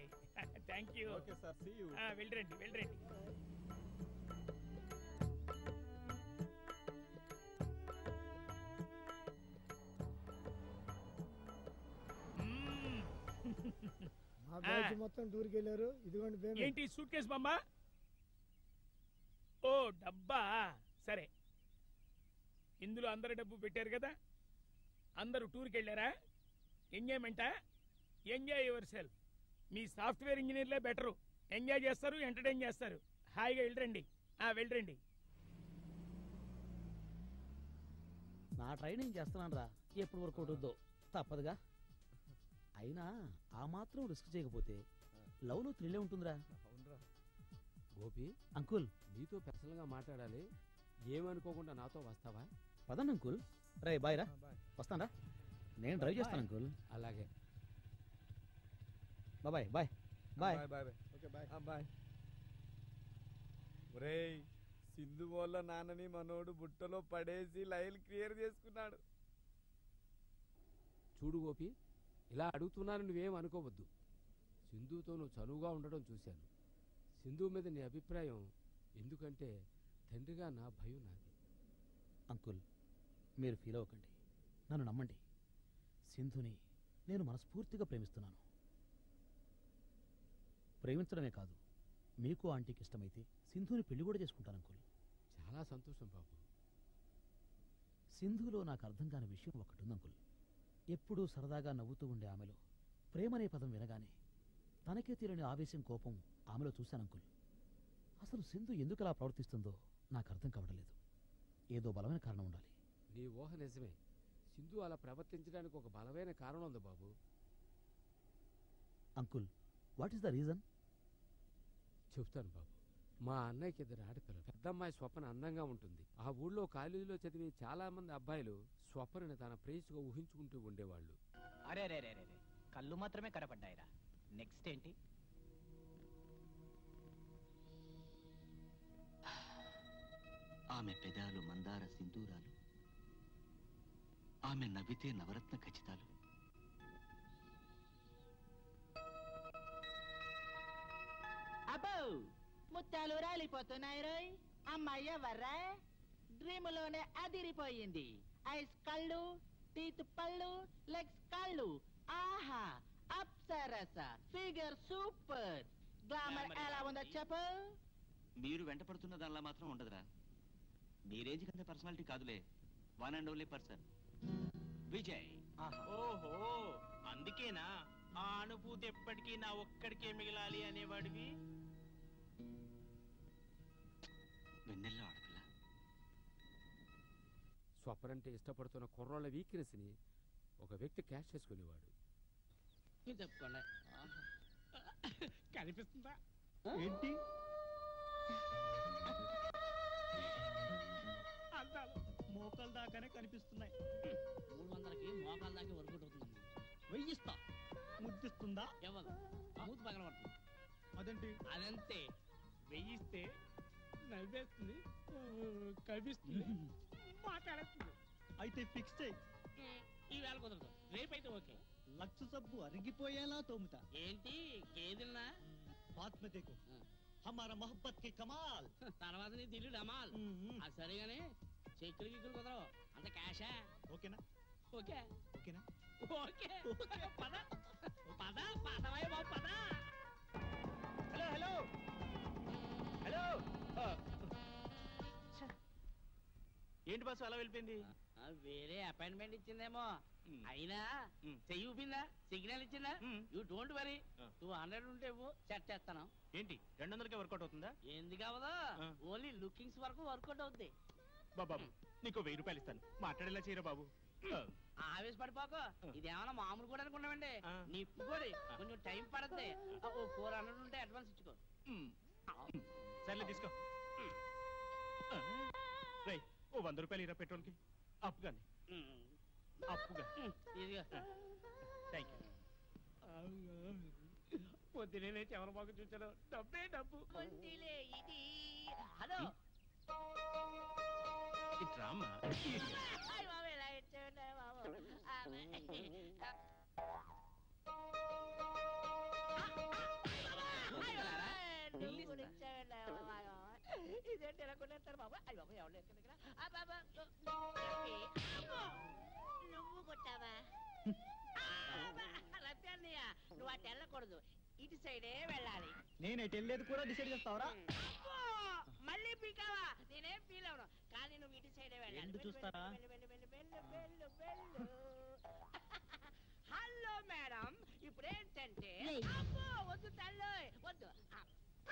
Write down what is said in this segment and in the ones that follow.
Bye thank you okay sir see you వెళ్ళరండి వెళ్ళరండి మ్మ్. మా బ్యాచ్ మొత్తం టూర్కి వెళ్ళారు ఇదిగోండి పేమెంట్ ఏంటి సూట్ కేసు బొమ్మ ఓ డబ్బా సరే ఇందులో అందరు డబ్బు పెట్టారు కదా అందరూ టూర్కి వెళ్ళారా ఎంజాయ్మెంటా ఎంజాయ్ యువర్ సెల్ఫ్ మీ సాఫ్ట్వేర్ ఇంజనీర్లే బెటరు ఎంజాయ్ చేస్తారు ఎంటర్టైన్ చేస్తారు హాయిగా వెళ్ళరండి ఆ వెళ్ళరండి నా ట్రైనింగ్ చేస్తున్నాను రా ఎప్పుడు వరకు ఉంటుందో తప్పదుగా అయినా ఆ మాత్రం రిస్క్ చేయకపోతే లవ్ లో థ్రిల్లే ఉంటుందిరా అవునరా గోపి అంకుల్ నీతో పర్సనల్ గా మాట్లాడాలి ఏమనుకోకుండా నాతో వస్తావా పదండి అంకుల్ రే బాయ్ రా బాయ్ వస్తానరా నేను డ్రైవ్ చేస్తాను అంకుల్ అలాగే bye bye bye bye bye okay bye bye ఒరేయ్ సింధు వాళ్ళ నాన్నని మనోడు బుట్టలో పడేసి లైన్ క్లియర్ చేసుకున్నాడు చూడు గోపి ఇలా అడుగుతున్నాను నువ్వేం అనుకోవద్దు సింధుతో నువ్వు చనువుగా ఉండడం చూశాను సింధు మీద నీ అభిప్రాయం ఎందుకంటే తండ్రిగా నా భయం నాది అంకుల్ మీరు ఫీల్ అవ్వకండి నన్ను నమ్మండి సింధుని నేను మనస్ఫూర్తిగా ప్రేమిస్తున్నాను ప్రేమించడమే కాదు మీకు ఆంటీకి ఇష్టమైతే సింధుని పెళ్లి కూడా చేసుకుంటాను అంకుల్ చాలా సంతోషం బాబు సింధులో నాకు అర్థం కాని విషయం ఒకటి ఉంది అంకుల్ ఎప్పుడూ సరదాగా నవ్వుతూ ఉండే ఆమెలో ప్రేమనే పదం వినగానే తనకే తీరని ఆవేశం కోపం ఆమెలో చూశాను అంకుల్ అసలు సింధు ఎందుకు అలా ప్రవర్తిస్తుందో నాకు అర్థం కావడం లేదు ఏదో బలమైన కారణం ఉండాలి నీ ఊహ నిజమే సింధు అలా ప్రవర్తించడానికి ఒక బలమైన కారణం ఉంది బాబు uncle what is the reason చెప్తాను బాబు మా అన్నయ్యకి ఇద్దరు ఆడపిల్లలు పెద్దమ్మాయి స్వప్న అందంగా ఉంటుంది ఆ ఊళ్ళో కాలేజీలో చదివే చాలా మంది అబ్బాయిలు స్వప్నని తన ప్రేయస్గా ఊహించుకుంటూ ఉండేవాళ్ళు అరే రే రే రే రే కళ్ళు మాత్రమే కనపడ్డాయిరా నెక్స్ట్ ఏంటి ఆమె పెదాలు మందార సింధూరాలు ఆమె నవ్వితే నవరత్న ఖచ్చితాలు అబ్బో ముత్యాలు రాలిపోతున్నాయి రోయ్ అమ్మాయి ఎవర్రా డ్రీములోనే అదిరిపోయింది ఐస్ కళ్ళు టీత్ పళ్ళు లెగ్స్ కళ్ళు ఆహా అప్సరస ఫిగర్ సూపర్ గ్లామర్ ఎలా ఉందో చెప్పు మీరు వెంట పడుతున్న దానిలా మాత్రం ఉండదురా మీ రేంజ్ కంటే పర్సనాలిటీ కాదులే one and only person Vijay ఓహో అందుకేనా ఆ అనుభూతి ఎప్పటికీ నా ఒక్కడికే మిగలాలి అనేవాడివి వెన్నెల్లో ఆడపిల్ల స్వప్న అంటే ఇష్టపడుతున్న కుర్రోళ్ళ వీక్నెస్ ని ఒక వ్యక్తి క్యాష్ చేసుకునేవాడు చెప్పుకోండి కనిపిస్తుందా ఏంటి అందాలు మోకాల దాకానే కనిపిస్తున్నాయి మూడు వందలకి మోకాల దాకా వర్కౌట్ అవుతుందమ్మా వెయ్యిస్తా ముద్దిస్తుందా ఇవ్వదు మూతి పగల పడుతుంది అదేంటి అదంతే వెయ్యిస్తే నవ్వేస్తుంది కనిపిస్తుంది మాట్లాడేస్తుంది అయితే ఫిక్స్ చేయి ఈ వేళ కుదరదు రేపైతే ఓకే లక్ష సబ్బు అరిగిపోయేలా తోముతా ఏంటి కేదిన్నా బాత్ మే దేఖో హమారా మొహబ్బత్ కే కమాల్ తర్వాత నీ దిల్లు డమాల్ అది సరిగానే చెక్కులు గిక్కులు కుదరవు అంత క్యాషా ఓకేనా ఓకే ఓకేనా ఓకే పద పద పదవయ్య బాబు పద హలో హలో హలో ఏంటి బస్సు అలా వెళ్ళిపోయింది ఆ, వేరే అపాయింట్మెంట్ ఇచ్చిందేమో మ్. అయినా మ్. చెయ్యి ఊపిందా సిగ్నల్ ఇచ్చిందా మ్. యూ డోంట్ వరీ ఆ. టూ హండ్రెడ్ ఉంటే సెట్ చేస్తాను ఏంటి రెండు వందలకే వర్కౌట్ అవుతుందా ఎందుకు అవదా ఆ. ఓన్లీ లుకింగ్స్ వరకు వర్కౌట్ అవుద్ది బాబు నీకు వెయ్యి రూపాయలు ఇస్తాను మాట్లాడేలా చేయరా బాబు ఆవేశపడిపోకు ఇదేమన్నా మామూలు కూడా అనుకున్నామండి ఆ. నిప్పుకోడి ఆ. కొంచెం టైం పడద్ది ఓ ఫోర్ హండ్రెడ్ ఉంటే అడ్వాన్స్ ఇచ్చుకో మ్. సర్లే తీసుకో రై ఓ వంద రూపాయలు ఇరా పెట్రోల్కి అప్పుగానే మ్. అప్పుగా మ్. ఇదిగో థ్యాంక్ యూ పొద్దునే ఎవరి బాగా చూచాను డబ్బే డబ్బు కొంటిలే ఇది హలో ఇట్రామ్మా అయ్ బాబోయ్, ఇలా ఇచ్చేయండి బాబు. ఆ, ఆ, నువ్వు అటు వెళ్ళకూడదు ఇటు సైడే వెళ్ళాలి నేను ఎటు వెళ్ళేది కూడా డిసైడ్ చేస్తావరా అబ్బో! మళ్ళీ పీకావా నేనేం ఫీల్ అవను కానీ నువ్వు ఇటు సైడే వెళ్ళాలి ఎందు వెళ్ళు, చూస్తారా? వెళ్ళు, వెళ్ళు, వెళ్ళు, వెళ్ళు, వెళ్ళు, వెళ్ళు. హలో మేడం ఇప్పుడు ఏంటంటే అబ్బో వద్దు తల్లు వద్దు ఆ,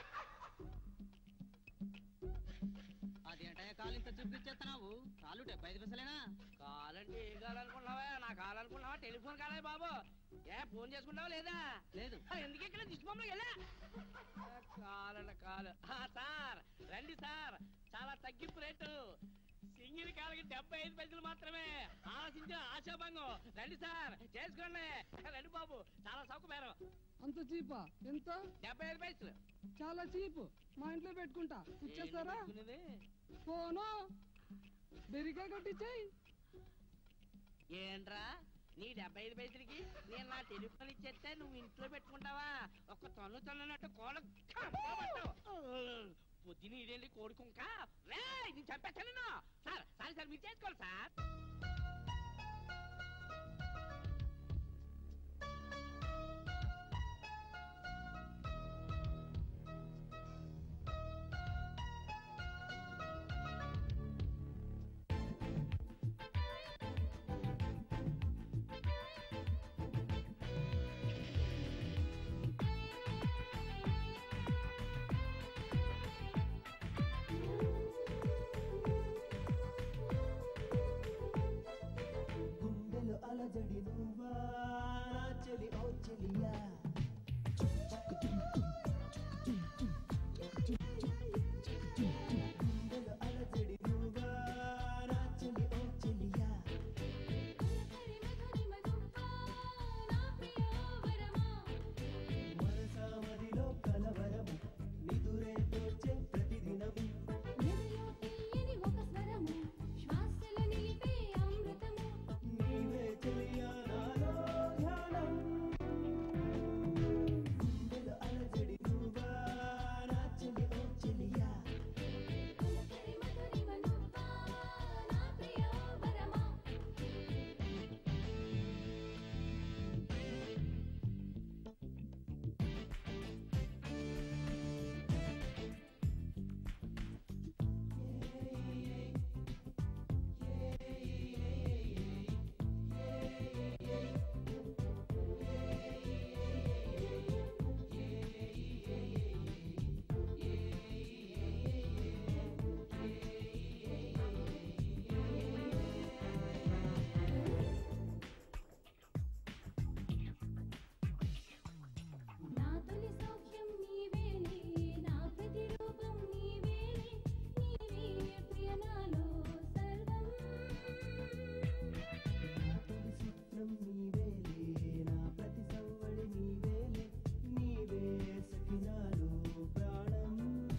అదేంటయ్యా కాలు ఇంత చూపించేస్తున్నావు కాలు డెబ్బై ఐదు పైసలేనా కాలంటే ఏ కాలనుకున్నావా నా కాలనుకున్నావా టెలిఫోన్ కాలే బాబు ఏ ఫోన్ చేసుకుంటావా లేదా లేదు ఆ, ఎందుకు ఇక్కడ దిష్టిబొమ్మలు ఎలా కాలంట కాలు ఆ, సార్ రండి సార్ చాలా తగ్గింపు రేటు సింగిల్ కాలకి డెబ్బై ఐదు పైసలు మాత్రమే ఆశించిన ఆశాభంగం రండి సార్ చేసుకోండి రండి బాబు చాలా సౌకు మేరం అంత చీపా ఎంత డెబ్బై ఐదు పైసలు చాలా చీప్ మా ఇంట్లో పెట్టుకుంటా ఇచ్చేస్తారా ఫోను బెరిగా కట్టించాయి ఏంట్రా నీ డెబ్బై ఐదు పైసలకి నేను నా టెలిఫోన్ ఇచ్చేస్తే నువ్వు ఇంట్లో పెట్టుకుంటావా ఒక్క తన్ను తన్నున్నట్టు కోడ పొద్దున ఇదేంటి కోడుకుంక రే నేను చంపేస్తాను నిన్ను. సార్ సార్ సార్ మీరు చేసుకోండి సార్ గుండెలు అలజడి నువ్వా నా చెలి ఓ చెలియా గుండెలు అలజడి నువ్వా నా చెలి ఓ చెలియా మనసామదిలో కలవరము నిదురే తోచే ప్రతిదినము నీవే చెలియా నాలో ధ్యానం గుండెలు అలజడి నువ్వా నా చెలి ఓ చెలియా నా తొలి సౌఖ్యం నీవేలే నా ప్రతిరూపం నీవేలే నీవే ప్రియ నాలో సర్వం స్వప్నం నీవేలే నా ప్రతి సవ్వడి నీవేలే నీవే సఖినాలో ప్రాణం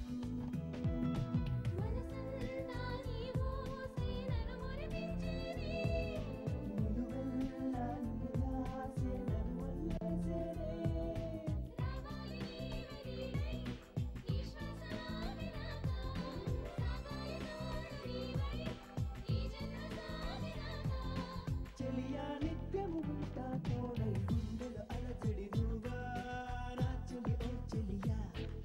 మనసంతా నీవో సేనను మురిపించేనే నిలువెల్లా నిరాసే నన్నువల్లేసేనే రావాలి నీవెనిలై ఈ శ్వాస ఆగినాక సాగాయి తోడు నీవై ఈ జన్మ సాగినాక చెలియా నిత్యము ఉంటా తోడై గుండెలు అలజడి నువ్వా నా చెలి ఓ చెలియా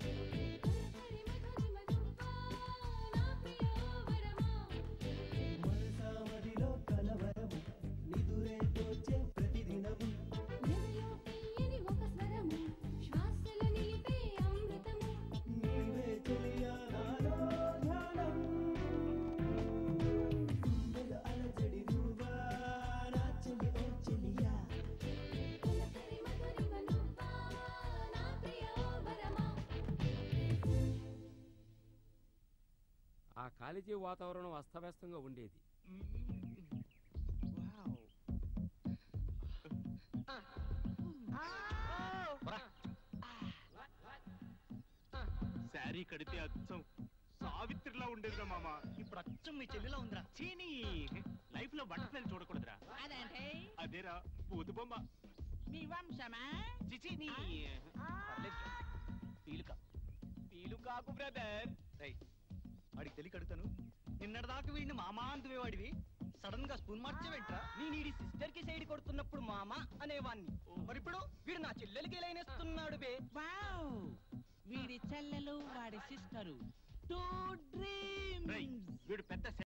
మనసామదిలో కలవరము నిదురే తోచే ప్రతిదినము ఎదలో తీయని ఒక స్వరము శ్వాసలు నిలిపే అమృతము నీవే చెలియా నాలో ధ్యానం గుండెలు అలజడి నువ్వా నా చెలి ఓ చెలియా పులకరి మధురిమ నువ్వా నా ప్రియోవరమా ఆ కాలేజీ వాతావరణం అస్తవ్యస్తంగా ఉండేది శారీ కడితే అచ్చం సావిత్రిలా ఉండేదిరా మామ ఇప్పుడు అచ్చం మీ చెల్లిలా ఉందిరా చీనీ లైఫ్ లో బట్టర్ఫ్లై చూడకూడదురా అదేంటి అదేరా బూతు బొమ్మ మీ వంశమా చిచి నీ పీలుక పీలుకాకు బ్రదర్ వాడికి తెలియ కడుతాను నిన్నటిదాకా వీడిని మామా అంతువే వాడివి సడన్ గా స్పూన్ మార్చేవేంట్రా నీ నీడి సిస్టర్ కి సైడ్ కొడుతున్నప్పుడు మామ అనేవాన్ని మరి ఇప్పుడు వీడు నా చెల్లెలకి లైనేస్తున్నాడు బే వావ్ వీడి చెల్లెలు వాడి సిస్టరు టూ డ్రీమ్స్ వీడు పెద్ద